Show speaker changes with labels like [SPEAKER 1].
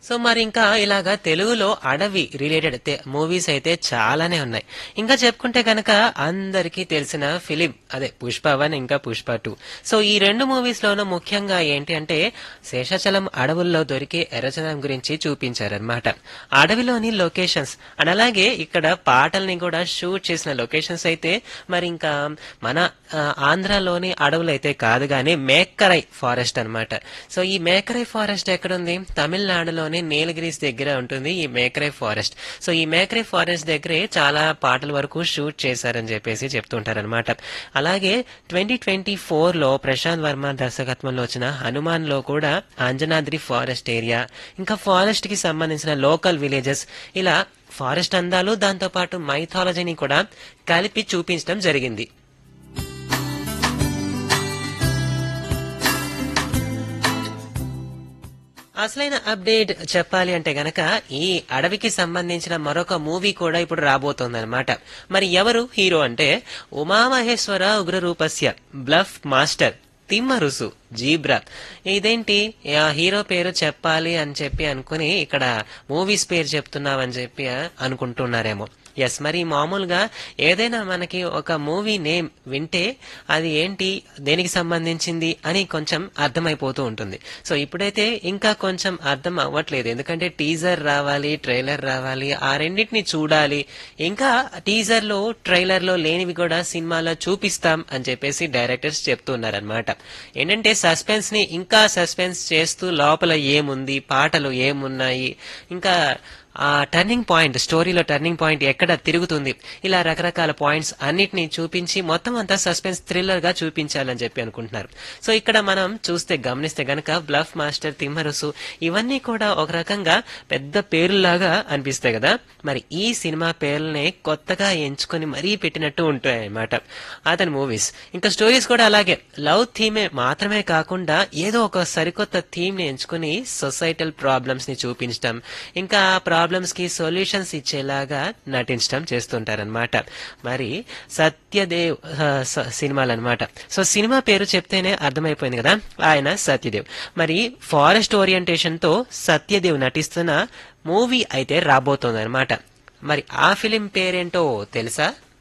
[SPEAKER 1] so మరి ఇంకా ఇలాగా తెలుగులో అడవి రిలేటెడ్ మూవీస్ అయితే చాలానే ఉన్నాయి ఇంకా చెప్పుకుంటే గనక అందరికీ తెలిసిన ఫిలిం అదే పుష్ప వన్ ఇంకా పుష్ప టూ సో ఈ రెండు మూవీస్ లోనూ ముఖ్యంగా ఏంటి అంటే శేషాచలం అడవుల్లో దొరికే ఎర్రచనం గురించి చూపించారనమాట అడవిలోని లొకేషన్స్ అండ్ అలాగే ఇక్కడ పాటల్ని కూడా షూట్ చేసిన లొకేషన్స్ అయితే మరి ఇంకా మన ఆ, ఆంధ్రాలోని అడవులు అయితే కాదు కానీ మేకరై ఫారెస్ట్ అన్నమాట సో ఈ మేకరై ఫారెస్ట్ ఎక్కడుంది తమిళనాడులోని నీలగిరీస్ దగ్గర ఉంటుంది ఈ మేకరై ఫారెస్ట్ సో ఈ మేకరై ఫారెస్ట్ దగ్గరే చాలా పాటల వరకు షూట్ చేశారని చెప్పేసి చెప్తుంటారనమాట అలాగే ట్వంటీ ట్వంటీ ఫోర్ లో ప్రశాంత్ వర్మ దర్శకత్వంలో వచ్చిన హనుమాన్ లో కూడా అంజనాద్రి ఫారెస్ట్ ఏరియా ఇంకా ఫారెస్ట్ కి సంబంధించిన లోకల్ విలేజెస్ ఇలా ఫారెస్ట్ అందాలు దాంతో పాటు మైథాలజీని కూడా కలిపి చూపించడం జరిగింది అసలైన అప్డేట్ చెప్పాలి అంటే గనక ఈ అడవికి సంబంధించిన మరొక మూవీ కూడా ఇప్పుడు రాబోతోందన్నమాట మరి ఎవరు హీరో అంటే Umamaheswara Ugraroopasya Bluff Master Thimmarusu Zebra ఇదేంటి ఆ హీరో పేరు చెప్పాలి అని చెప్పి అనుకుని ఇక్కడ మూవీస్ పేరు చెప్తున్నావని చెప్పి అనుకుంటున్నారేమో ఎస్ మరి మామూలుగా ఏదైనా మనకి ఒక మూవీ నేమ్ వింటే అది ఏంటి దేనికి సంబంధించింది అని కొంచెం అర్థమైపోతూ ఉంటుంది సో ఇప్పుడైతే ఇంకా కొంచెం అర్థం అవ్వట్లేదు ఎందుకంటే టీజర్ రావాలి ట్రైలర్ రావాలి ఆ రెండింటిని చూడాలి ఇంకా టీజర్ లో ట్రైలర్ లో లేనివి కూడా సినిమాలో చూపిస్తాం అని చెప్పేసి డైరెక్టర్స్ చెప్తున్నారనమాట ఏంటంటే సస్పెన్స్ ని ఇంకా సస్పెన్స్ చేస్తూ లోపల ఏముంది పాటలు ఏమున్నాయి ఇంకా ఆ టర్నింగ్ పాయింట్ స్టోరీలో టర్నింగ్ పాయింట్ ఎక్కడ తిరుగుతుంది ఇలా రకరకాల పాయింట్స్ అన్నిటిని చూపించి మొత్తం అంతా సస్పెన్స్ థ్రిల్లర్ గా చూపించాలని చెప్పి అనుకుంటున్నారు సో ఇక్కడ మనం చూస్తే గమనిస్తే గనక బ్లఫ్ మాస్టర్ తిమ్మరుసు ఇవన్నీ కూడా ఒక రకంగా పెద్ద పేర్లులాగా అనిపిస్తాయి కదా మరి ఈ సినిమా పేర్లనే కొత్తగా ఎంచుకొని మరీ పెట్టినట్టు ఉంటాయి అన్నమాట అతని మూవీస్ ఇంకా స్టోరీస్ కూడా అలాగే లవ్ థీమే మాత్రమే కాకుండా ఏదో ఒక సరికొత్త థీమ్ ని ఎంచుకుని సొసైటల్ ప్రాబ్లమ్స్ ని చూపించడం ఇంకా ఆ ప్రాబ్లమ్స్ కి సొల్యూషన్స్ ఇచ్చేలాగా నటించడం చేస్తుంటారనమాట మరి సత్యదేవ్ ఆ, స- సినిమాలు అనమాట సో సినిమా పేరు చెప్తేనే అర్థమైపోయింది కదా ఆయన సత్యదేవ్ మరి ఫారెస్ట్ ఓరియంటేషన్ తో సత్యదేవ్ నటిస్తున్న మూవీ అయితే రాబోతోంది అనమాట మరి ఆ ఫిలిం పేరేంటో తెలుసా